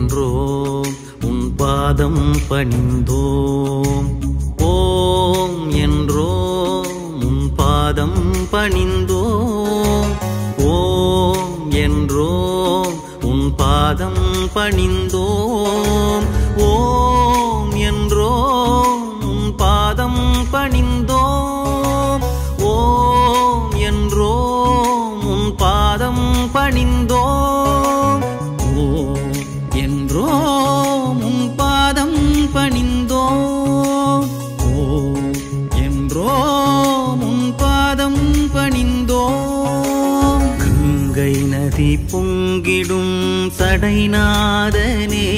என்றோம் உன் பாதம் பணிந்தோம் ஓம் என்றோம் உன் பாதம் பணிந்தோம் ஓம் என்றோம் உன் பாதம் பணிந்தோம் ஓம் என்றோம் உன் பாதம் பணிந்தோம் ஓம் என்றோம் உன் பாதம் பணிந்தோம் ஓம் என்றோம் உன் பாதம் பணிந்தோம் ஓம் என்றோம் உன் பாதம் பணிந்தோம் கங்கை நதி பொங்கிடும் சடைநாதனே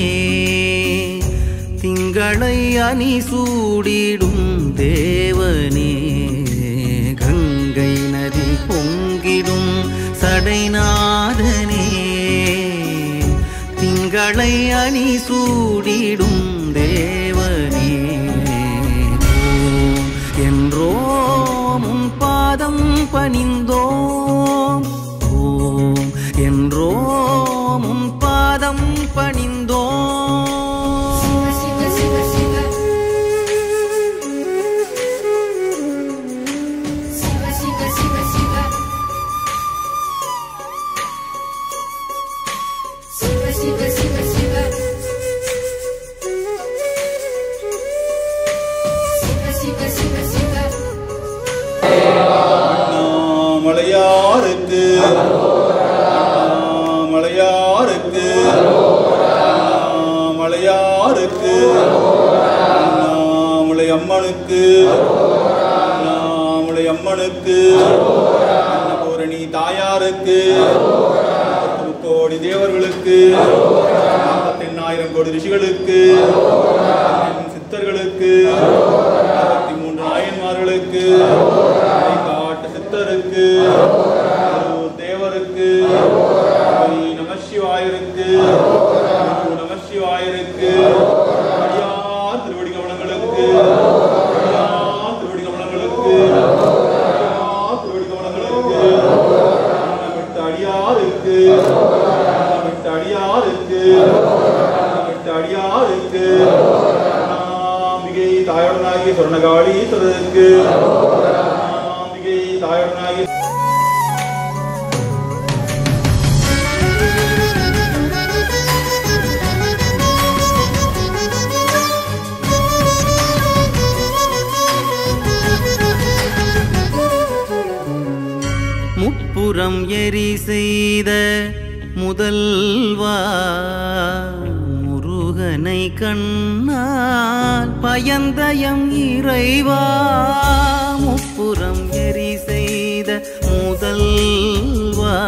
திங்களை அணி சூடிடும் தேவனே கங்கை நதி பொங்கிடும் சடைநாதனே திங்களை அணி சூடிடும் தேவனே ஓம் என்றோம் உன் பாதம் பணிந்தோம் ஓம் என்றோம் உன் பாதம் பணிந்தோம் சிவ சிவ சிவ சிவ சிவ சிவ சிவ சிவ சிவ சிவ சிவ சிவ சிவ சிவ சிவ மலையாருக்கு மலையாருக்கு மலையாருக்கு நாமலை அம்மனுக்கு நாமலை அம்மனுக்கு பூரணி தாயாருக்கு கோடி தேவர்களுக்கு நாற்பத்தெண்ணாயிரம் கோடி ரிஷிகளுக்கு சித்தர்களுக்கு அறுபத்தி மூன்று நாயன்மார்களுக்கு காட்டு சித்தருக்கு தேவருக்கு நமசிவாயருக்கு நமசிவாயருக்கு அடியார் திருவடி கவனங்களுக்கு அடியார் திருவடி கவனங்களுக்கு அடியார் திருவடி கவனங்களுக்கு விட்டு அடியாருக்கு விட்டு அடியாருக்கு விட்டு அடியாருக்கு அம்பிகை தாயுடனாகிய சொர்ணகாளீஸ்வரருக்கு அம்பிகை தாயுடனாகிய முப்புறம் எரி செய்த முதல்வா முருகனை கண்ணால் பயந்தயம் இறைவா முப்புறம் எரி செய்த முதல்வா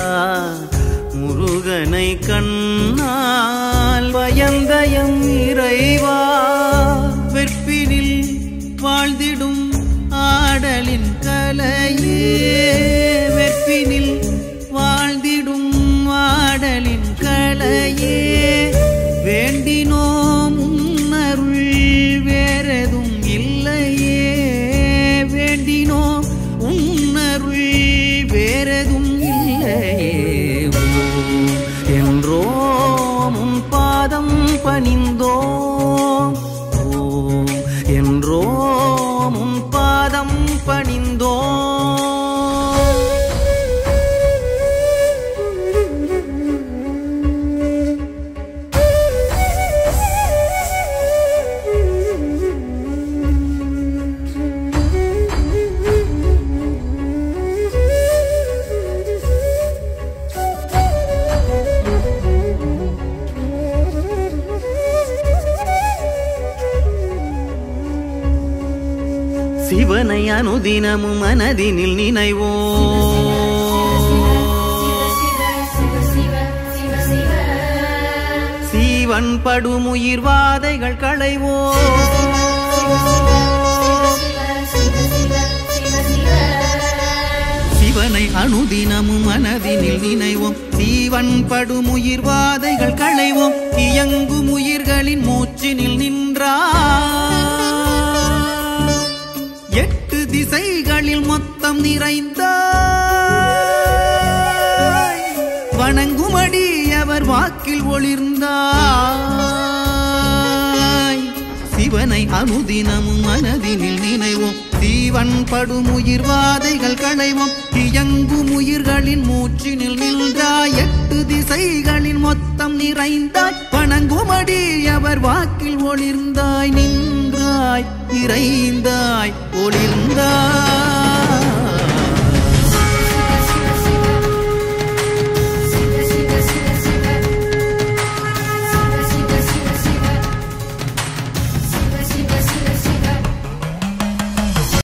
முருகனை கண்ணால் பயந்தயம் இறைவா வெற்பினில் வாழ்ந்திடும் ஆடலின் கலையே வெற்பினில் வாழ்ந்திடும் ஆடலின் கலையே வேண்டினோம் உன்னருள் வேறெதும் இல்லையே வேண்டினோம் உன்னருள் வேறெதும் இல்லையே ஓம் என்றோம் உன் பாதம் பணிந்தோம் ஓம் என்றோம் உன் பாதம் பணிந்தோம் சிவனை அனுதினமும் மனதினில் நினைவோம் சீவன் படுமுயிர் வாதைகள் களைவோம் சிவனை அனுதினமும் மனதினில் நினைவோம் சீவன் படுமுயிர் வாதைகள் களைவோம் இயங்கும் உயிர்களின் மூச்சினில் நின்றார் எட்டு திசைகளில் மொத்தம் நிறைந்த வணங்குமடி அவர் வாக்கில் ஒளிர்ந்தாய் சிவனை அனுதினமும் மனதினில் நினைவோம் சீவன் படும் உயிர் வாதைகள் களைவோம் இயங்கும் உயிர்களின் மூச்சினில் நின்றாய் எட்டு திசைகளின் மொத்தம் நிறைந்தாய் வணங்குமடி அவர் வாக்கில் ஒளிர்ந்தாய் நின்றாய் நிறைந்தாய் ஒளிர்ந்தாய்